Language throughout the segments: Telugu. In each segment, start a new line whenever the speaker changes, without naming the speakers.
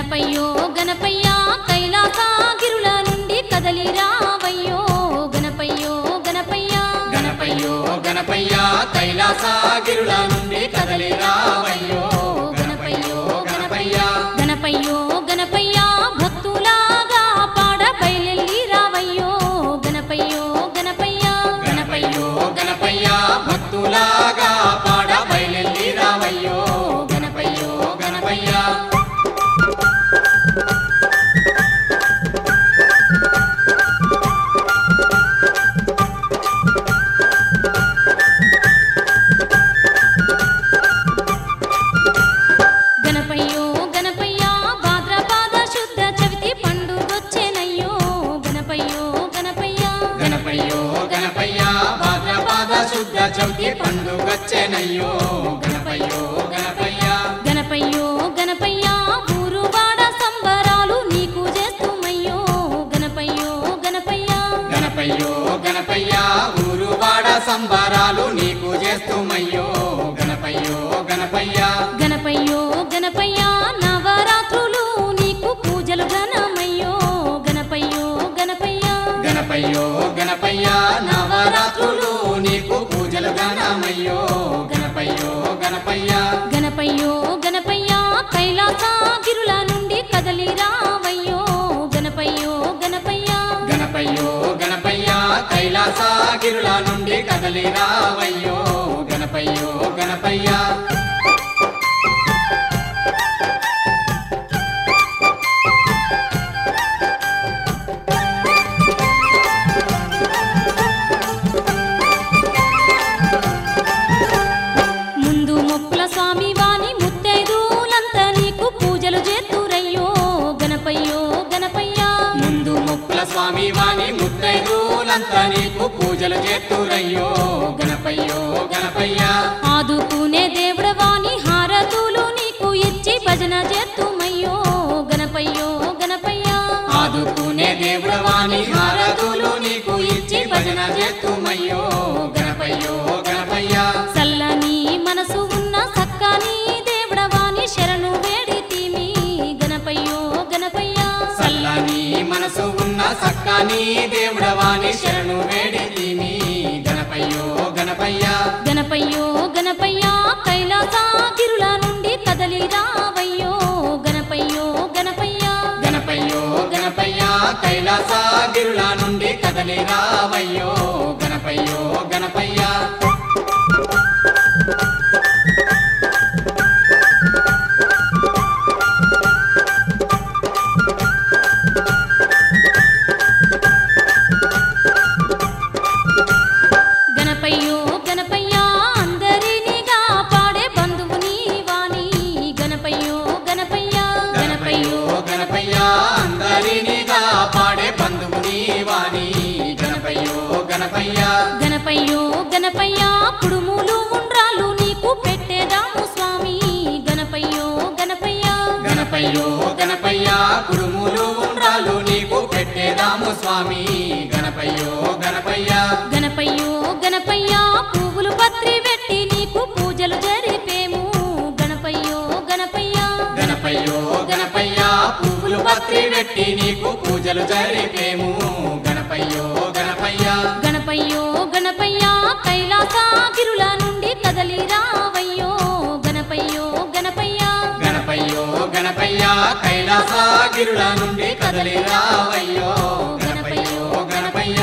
గణపయ్యో గణపయ్యా కైలాసగిరుల నుండి కదలి రావయ్యో గణపయ్యో గణపయ్యా
గణపయ్యో గణపయ్య కైలాసగిరుల నుండి కదలి రావయ్యో గణపయ్యో గణపయ్య
గణపయ్యో గణపయ్యా భక్తులాగా పాడ బయలెల్లి రావయ్యో గణపయ్యో గణపయ్యా
గణపయ్యో గణపయ్య భక్తులాగా పాడ బయలెల్లి రావయ్యో గణపయ్యో గణపయ్య
గణపయ్యో గణపయ్యా భాద్రపాద శుద్ధ చవితి పండుగొచ్చెనయ్యో గణపయ్యో గణపయ్యా
గణపయ్యో గణపయ్య భాద్రపాద శుద్ధ చవితి పండుగచ్చెనయ్యో గణపయ్యో గణపయ్య
గణపయ్యో గణపయ్యా ఊరువాడ సంబరాలు నీకు చేస్తుమయ్యో గణపయ్యో గణపయ్యా
గణపయ్యో గణపయ్య ఊరువాడ సంబరాలు నీకు చేస్తుమయ్యో గణపయ్యో గణపయ్య
గణపయ్యో గణపయ్యా నవరాత్రులు నీకు పూజలు ఘనమయ్యో గణపయ్యో గణపయ్యా
గణపయ్యో గణపయ్య నవరాత్రులు నీకు పూజలు గణమయ్యో గణపయ్యో గణపయ్య
గణపయ్యో గణపయ్యా కైలాసగిరుల నుండి కదలి రావయ్యో గణపయ్యో గణపయ్యా
గణపయ్యో గణపయ్య కైలాసగిరుల నుండి కదలి రావయ్యో గణపయ్యో గణపయ్య
ముందు మొక్కుల స్వామి వాణి ముత్తైదులంతా నీకు పూజలు చేతురయ్యో గణపయ్యో గణపయ్యా
ముందు ముక్కుల స్వామి వాణి ముత్తైదులంతా నీకు పూజలు చేతురయ్యో గణపయ్యో గణపయ్య
ఆదుకునే దేవుడ వాణి హారతులు నీకు ఇచ్చి భజన చేతుమయ్యో గణపయ్యో గణపయ్యా
ఆదుకునే దేవుడ వాణి హారతులు నీకు ఇచ్చి భజన చేతుమయ్యో గణపయ్యో గణపయ్య
చల్లని మనసు ఉన్న సక్కని దేవుడ వాణి శరణు వేడితిమి గణపయ్యో గణపయ్యా
సల్లని మనసు ఉన్న సక్కాని దేవుడ వాణి శరణు వేడితిని గణపయ్యో గణపయ్య
గణపయ్యో గణపయ్యా కైలాసగిరుల నుండి కదలి రావయ్యో గణపయ్యో గణపయ్యా
గణపయ్యో గణపయ్య కైలాసగిరుల నుండి కదలి రావయ్యో గణపయ్యో గణపయ్య
గణపయ్యో గణపయ్యా అందరినిగా పాడే బంధువుని వాణి గణపయ్యో గణపయ్యా
గణపయ్యో గణపయ్య అందరినిగా పాడే బంధువుని వాణి గణపయ్యో గణపయ్య
గణపయ్యో గణపయ్యా కుడుములు ఉండ్రాలు నీకు పెట్టేదాము స్వామి గణపయ్యో గణపయ్యా
గణపయ్యో గణపయ్య కుడుములు ఉండ్రాలు నీకు పెట్టేదాము స్వామి గణపయ్యో గణపయ్య
గణపయ్యో గణపయ్యా పువ్వులు పత్రి పెట్టి నీకు పూజలు జరిపేము గణపయ్యో గణపయ్యా
గణపయ్యో గణపయ్య పువ్వులు పత్రి పెట్టి నీకు పూజలు జరిపేము గణపయ్యో గణపయ్య
గణపయ్యో గణపయ్యా కైలాసగిరుల నుండి కదలి రావయ్యో గణపయ్యో గణపయ్యా
గణపయ్యో గణపయ్య కైలాసగిరుల నుండి కదలి రావయ్యో గణపయ్యో గణపయ్య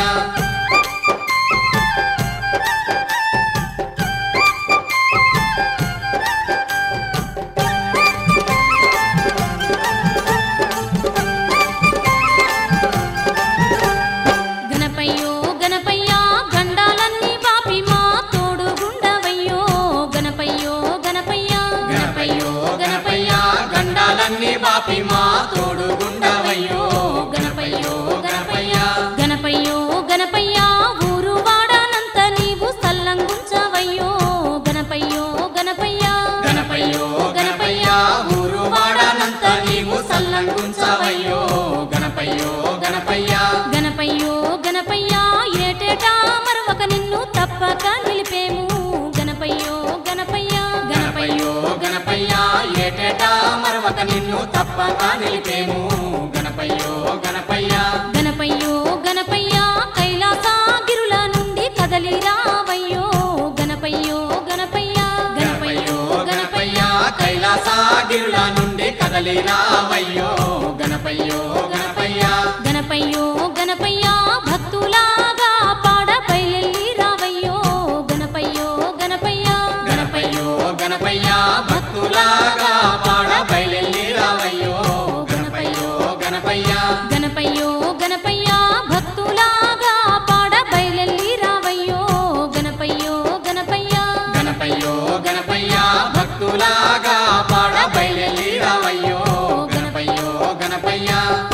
గణపయ్యో గణపయ్యా గండాలన్నీ బాపి మా తోడు గుండవయ్యో గణపయ్యో గణపయ్యా
గణపయ్యో గణపయ్య గండాలన్నీ బాపి మా తోడు గుండవయ్యో గణపయ్యో గణపయ్య
గణపయ్యో గణపయ్యా ఊరు వాడానంత నీవు సల్లంగుంచవయ్యో గణపయ్యో గణపయ్యా
గణపయ్యో గణపయ్య ఊరు వాడనంత నీవు సల్లంగుంచవయ్యో గణపయ్యో గణపయ్య
గణపయ్యో గణపయ్యా ఏటేటా మరొక నిన్ను తప్పక నిలిపేము గణపయ్యో గణపయ్యా
గణపయ్యో గణపయ్య ఏటేటా మరొక నిన్ను తప్పక నిలిపేము గణపయ్యో గణపయ్య
గణపయ్యో గణపయ్య కైలాసగిరుల నుండి కదలి రావయ్యో గణపయ్యో గణపయ్య
గణపయ్యో గణపయ్య కైలాసగిరుల నుండి కదలి రావయ్యో గణపయ్యో గణపయ్య
గణపయ్యో గణపయ్య భక్తులాగా పాడ బయలెల్లి రావయ్యో గణపయ్యో గణపయ్య
గణపయ్యో గణపయ్య భక్తులాగా పాడ బయలెల్లి రావయ్యో గణపయ్యో గణపయ్య
గణపయ్యో గణపయ్య భక్తులాగా పాడ బయలెల్లి రావయ్యో గణపయ్యో గణపయ్య
గణపయ్యో గణపయ్య భక్తులాగా పాడ బయలెల్లి రావయ్యో గణపయ్యో గణపయ్య